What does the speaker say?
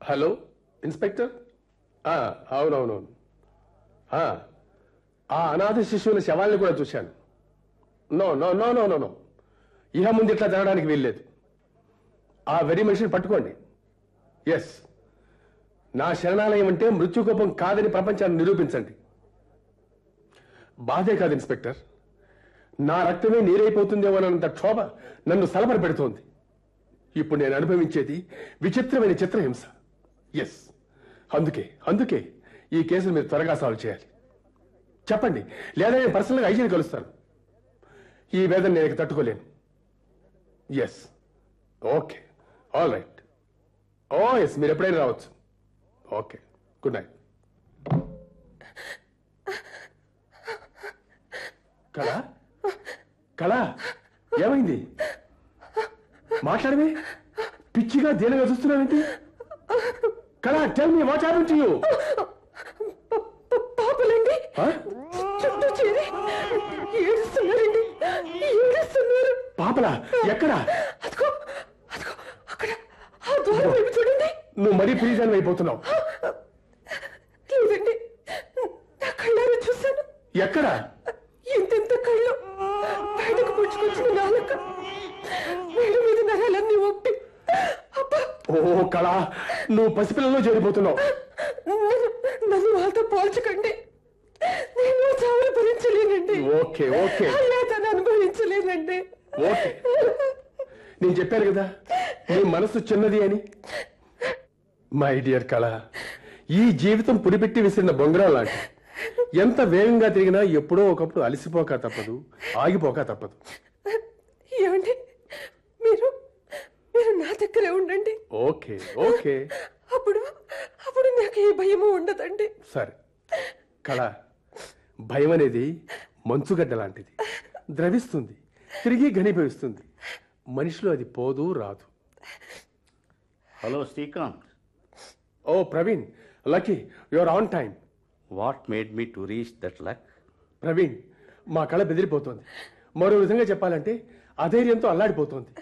hello inspector ఆ, అవునవునవును ఆ, ఆ అనాథ శిశువుల శవాల్ని కూడా చూశాను no no no no no no ఇహ ముందు ఇట్లా జరగడానికి వీల్లేదు ఆ వెరీ మనిషిని పట్టుకోండి ఎస్ నా శరణాలయం అంటే మృత్యుకోపం కాదని ప్రపంచాన్ని నిరూపించండి బాధే కాదు ఇన్స్పెక్టర్ నా రక్తమే నీరైపోతుందేమోనంత క్షోభ నన్ను సలబర పెడుతోంది ఇప్పుడు నేను అనుభవించేది విచిత్రమైన చిత్రహింస ఎస్ అందుకే అందుకే ఈ కేసును మీరు త్వరగా సాల్వ్ చేయాలి చెప్పండి లేదా నేను పర్సనల్గా ఐజీని కలుస్తాను ఈ వేదన నేను ఇక తట్టుకోలేను yes okay all right oh yes మీరు ఎప్పుడైనా రావచ్చు ఓకే గుడ్ నైట్ కళ కళ ఏమైంది మాట్లాడమే పిచ్చిగా దీనిగా చూస్తున్నావేంటి కళ tell me what happen to you పాపలండి చుట్టూ చేరి ఏడుస్తున్నారండి ఏడుస్తున్నారు పాపలా ఎక్కడా అదిగో అదిగో అక్కడ ఆ ద్వారం వైపు చూడండి నువ్వు మరీ ప్లీజ్ అయిపోతున్నావు లేదండి నా కళ్ళారా చూశాను ఎక్కడా ఎంతెంత కళ్ళు బయటకు పుచ్చుకొచ్చిన నాలుక వేడి మీద నరాలన్నీ ఒప్పి అబ్బా ఓ కళ నువ్వు పసిపిల్లలో చేరిపోతున్నావు నన్ను నన్ను వాళ్ళతో పోల్చకండి నేను చావులు భరించలేనండి ఓకే ఓకే అయ్యాతను అనుభవించలేనండి ఓకే నేను చెప్పాను కదా నీ మనసు చిన్నది అని మై డియర్ కళ ఈ జీవితం పుడిపెట్టి విసిరిన బొంగరం లాంటి ఎంత వేగంగా తిరిగినా ఎప్పుడో ఒకప్పుడు అలసిపోక తప్పదు ఆగిపోక తప్పదు ఏమండి మీరు మీరు నా దగ్గరే ఉండండి ఓకే ఓకే అప్పుడు అప్పుడు నాకు ఏ భయము ఉండదండి సరే కళ భయం అనేది మంచుగడ్డ లాంటిది ద్రవిస్తుంది తిరిగి ఘనీభవిస్తుంది మనిషిలో అది పోదు రాదు హలో శ్రీకాంత్ ఓ Praveen lucky your on time what made me to reach that luck Praveen మా కళ బెదిరిపోతోంది మరో విధంగా చెప్పాలంటే అధైర్యంతో అల్లాడిపోతోంది